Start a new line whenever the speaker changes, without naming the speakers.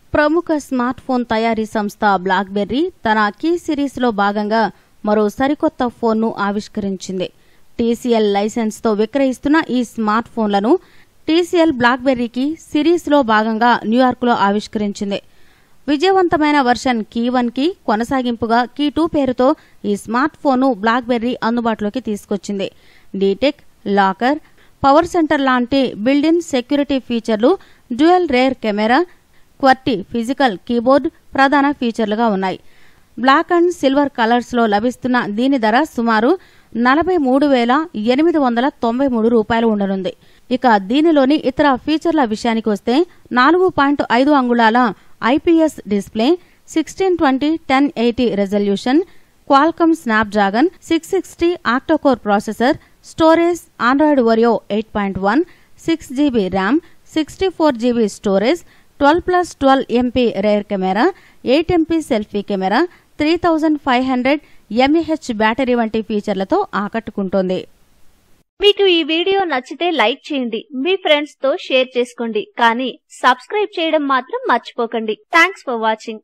ప్రముఖ smart phone తయారీ సంస్థ బ్లాక్బెర్రీ తన కీ సిరీస్లో భాగంగా మరో సరికొత్త ఫోన్ను ఆవిష్కరించింది టీసీఎల్ లైసెన్స్తో విక్రయిస్తున్న ఈ స్మార్ట్ ఫోన్లను టీసీఎల్ బ్లాక్బెర్రీకి సిరీస్లో భాగంగా న్యూయార్క్లో ఆవిష్కరించింది విజయవంతమైన వర్షన్ కీ వన్ కి కొనసాగింపుగా కీ టూ పేరుతో ఈ స్మార్ట్ ఫోన్ను బ్లాక్బెర్రీ అందుబాటులోకి తీసుకొచ్చింది డీటెక్ లాకర్ పవర్ సెంటర్ లాంటి బిల్డిన్ సెక్యూరిటీ ఫీచర్లు dual rear camera QWERTY physical keyboard ప్రధాన ఫీచర్లుగా ఉన్నాయి బ్లాక్ అండ్ సిల్వర్ కలర్స్ లో లభిస్తున్న దీని ధర సుమారు నలభై మూడు వేల ఎనిమిది వందల తొంభై మూడు రూపాయలు ఉండనుంది ఇక దీనిలోని ఇతర ఫీచర్ల విషయానికి వస్తే నాలుగు పాయింట్ ఐదు అంగుళాల IPS display sixteen twenty ten eighty resolution Qualcomm Snapdragon six sixty octa core processor storage Android Oreo eight point one six GB RAM sixty four GB storage twelve plus twelve MP rear camera eight MP selfie camera three thousand five hundred mAh battery వంటి ఫీచర్లతో ఆకట్టుకుంటోంది
మీకు ఈ video నచ్చితే like చేయండి మీ friends తో share చేసుకోండి కానీ subscribe చేయడం మాత్రం మర్చిపోకండి థ్యాంక్స్ ఫర్ వాచింగ్